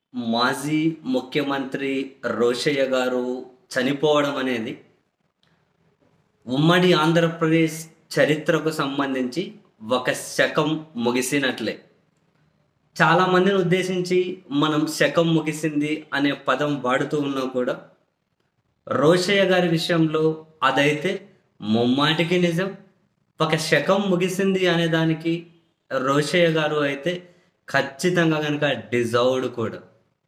మాజీ ముఖ్యమంత్రి రోషయ్య గారు చనిపోవడం అనేది ఉమ్మడి ఆంధ్రప్రదేశ్ చరిత్రకు సంబంధించి ఒక శకం ముగిసినట్లే చాలామందిని ఉద్దేశించి మనం శకం ముగిసింది అనే పదం వాడుతూ ఉన్నా కూడా రోషయ్య గారి విషయంలో అదైతే ముమ్మాటికి నిజం ఒక శకం ముగిసింది అనే దానికి రోషయ్య గారు అయితే ఖచ్చితంగా కనుక డిజర్వ్డ్ కూడా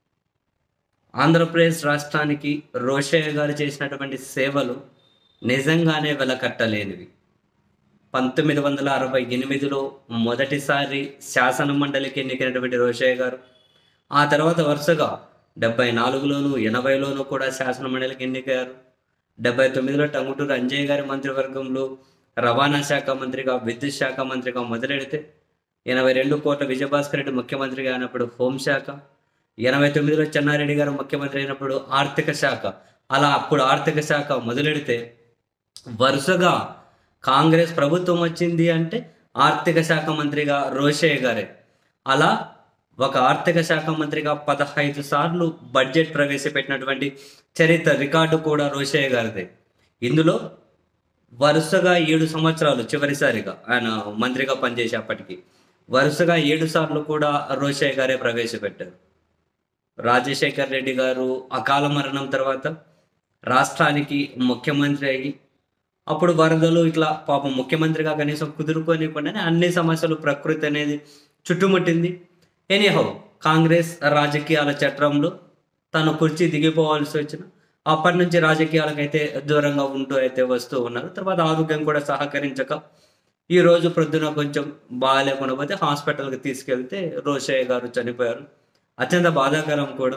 ఆంధ్రప్రదేశ్ రాష్ట్రానికి రోషయ్య గారు చేసినటువంటి సేవలు నిజంగానే వెలకట్టలేనివి పంతొమ్మిది వందల అరవై ఎనిమిదిలో మొదటిసారి శాసన మండలికి ఎన్నికైనటువంటి రోషయ్య గారు ఆ తర్వాత వరుసగా డెబ్బై నాలుగులోను ఎనభైలోనూ కూడా శాసన మండలికి ఎన్నికయ్యారు డెబ్బై తొమ్మిదిలో టంగుటూరు అంజయ్య గారి మంత్రివర్గంలో రవాణా శాఖ మంత్రిగా విద్యుత్ శాఖ మంత్రిగా మొదలెడితే ఎనభై రెండు కోట్ల విజయభాస్కర్ రెడ్డి ముఖ్యమంత్రిగా అయినప్పుడు హోంశాఖ ఎనభై తొమ్మిదిలో చెన్నారెడ్డి గారు ముఖ్యమంత్రి అయినప్పుడు ఆర్థిక శాఖ అలా అప్పుడు ఆర్థిక శాఖ మొదలెడితే వరుసగా కాంగ్రెస్ ప్రభుత్వం వచ్చింది అంటే ఆర్థిక శాఖ మంత్రిగా రోషయ్య గారే అలా ఒక ఆర్థిక శాఖ మంత్రిగా పదహైదు సార్లు బడ్జెట్ ప్రవేశపెట్టినటువంటి చరిత్ర రికార్డు కూడా రోషయ్య గారిదే ఇందులో వరుసగా ఏడు సంవత్సరాలు చివరిసారిగా ఆయన మంత్రిగా పనిచేసేప్పటికి వరుసగా ఏడు సార్లు కూడా రోషయ్య గారే ప్రవేశపెట్టారు రాజశేఖర్ రెడ్డి గారు అకాల మరణం తర్వాత రాష్ట్రానికి ముఖ్యమంత్రి అయ్యి అప్పుడు వరదలు ఇట్లా పాపం ముఖ్యమంత్రిగా కనీసం కుదురుకోనివ్వకుండానే అన్ని సమస్యలు ప్రకృతి అనేది చుట్టుముట్టింది ఎనీహౌ కాంగ్రెస్ రాజకీయాల చట్రంలో తను కుర్చీ దిగిపోవాల్సి వచ్చిన అప్పటి నుంచి రాజకీయాలకైతే దూరంగా ఉంటూ అయితే వస్తూ ఉన్నారు తర్వాత ఆరోగ్యం కూడా సహకరించక ఈ రోజు ప్రొద్దున కొంచెం బాగాలేకుండా పోతే హాస్పిటల్కి తీసుకెళ్తే రోషయ్య గారు చనిపోయారు అత్యంత బాధాకరం కూడా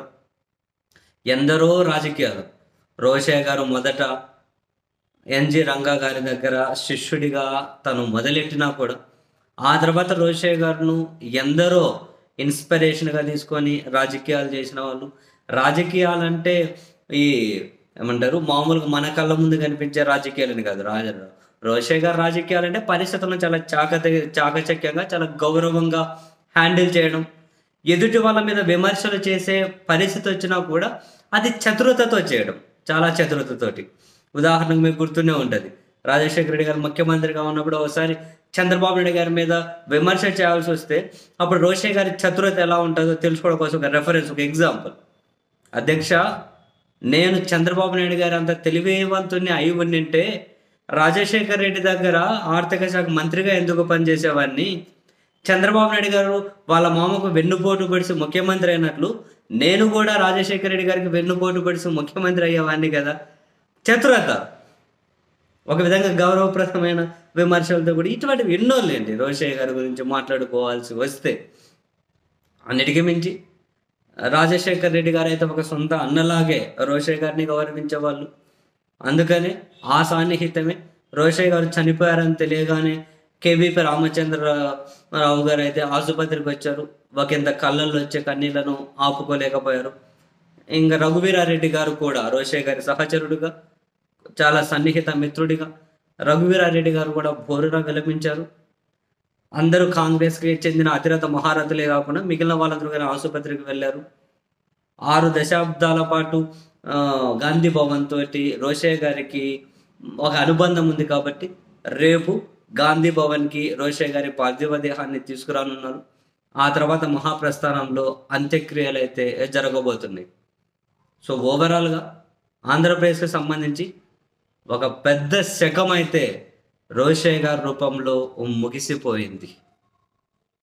ఎందరో రాజకీయాలు రోషయ్య గారు మొదట ఎన్జి రంగా గారి దగ్గర శిష్యుడిగా తను మొదలెట్టినా కూడా ఆ తర్వాత రోషయ్య గారును ఎందరో ఇన్స్పిరేషన్గా తీసుకొని రాజకీయాలు చేసిన వాళ్ళు రాజకీయాలంటే ఈ ఏమంటారు మామూలుగా మన కళ్ళ ముందు కనిపించే రాజకీయాలని కాదు రాజ రోషయ్య గారు రాజకీయాలంటే పరిస్థితులను చాలా చాకత చాకచక్యంగా చాలా గౌరవంగా హ్యాండిల్ చేయడం ఎదుటి వాళ్ళ మీద విమర్శలు చేసే పరిస్థితి వచ్చినా కూడా అది చతురతతో చేయడం చాలా చతురతతోటి ఉదాహరణకు మీకు గుర్తునే ఉంటుంది రాజశేఖర రెడ్డి గారు ముఖ్యమంత్రిగా ఉన్నప్పుడు ఒకసారి చంద్రబాబు నాయుడు గారి మీద విమర్శ చేయాల్సి వస్తే అప్పుడు రోషయ్య గారి చతురత ఎలా ఉంటుందో తెలుసుకోవడం కోసం ఒక రెఫరెన్స్ ఒక ఎగ్జాంపుల్ అధ్యక్ష నేను చంద్రబాబు నాయుడు గారు అంత తెలివివంతుని అయి ఉండింటే రాజశేఖర్ రెడ్డి దగ్గర ఆర్థిక శాఖ మంత్రిగా ఎందుకు పనిచేసేవాడిని చంద్రబాబు నాయుడు గారు వాళ్ళ మామకు వెన్నుపోటు పడిసి ముఖ్యమంత్రి అయినట్లు నేను కూడా రాజశేఖర రెడ్డి గారికి వెన్నుపోటు పడిసి ముఖ్యమంత్రి అయ్యేవాడిని కదా చతురత ఒక విధంగా గౌరవప్రదమైన విమర్శలతో కూడా ఇటువంటివి ఎన్నో లేండి రోషయ్య గారి గురించి మాట్లాడుకోవాల్సి వస్తే అన్నిటికీ మించి రాజశేఖర్ రెడ్డి గారు అయితే ఒక సొంత అన్నలాగే రోషయ్య గారిని గౌరవించేవాళ్ళు అందుకనే ఆ సాన్నిహితమే రోషయ్య గారు చనిపోయారని తెలియగానే కేవీపీ రామచంద్రరావు గారు అయితే ఆసుపత్రికి వచ్చారు ఒకంత కళ్ళల్లో వచ్చే కన్నీళ్లను ఆపుకోలేకపోయారు ఇంకా రఘువీరారెడ్డి గారు కూడా రోషయ్య గారి సహచరుడుగా చాలా సన్నిహిత మిత్రుడిగా రఘువీరారెడ్డి గారు కూడా బోరుగా విలపించారు అందరూ కాంగ్రెస్కి చెందిన అతిరథ మహారథులే కాకుండా మిగిలిన వాళ్ళందరూ కానీ ఆసుపత్రికి వెళ్ళారు ఆరు దశాబ్దాల పాటు ఆ, గాంధీ భవన్ తోటి రోషయ్య గారికి ఒక అనుబంధం ఉంది కాబట్టి రేపు గాంధీ భవన్కి రోషయ్య గారి పార్థివ దేహాన్ని తీసుకురానున్నారు ఆ తర్వాత మహాప్రస్థానంలో అంత్యక్రియలు అయితే జరగబోతున్నాయి సో ఓవరాల్గా ఆంధ్రప్రదేశ్కి సంబంధించి ఒక పెద్ద శకం అయితే రోషయ్య గారి రూపంలో ముగిసిపోయింది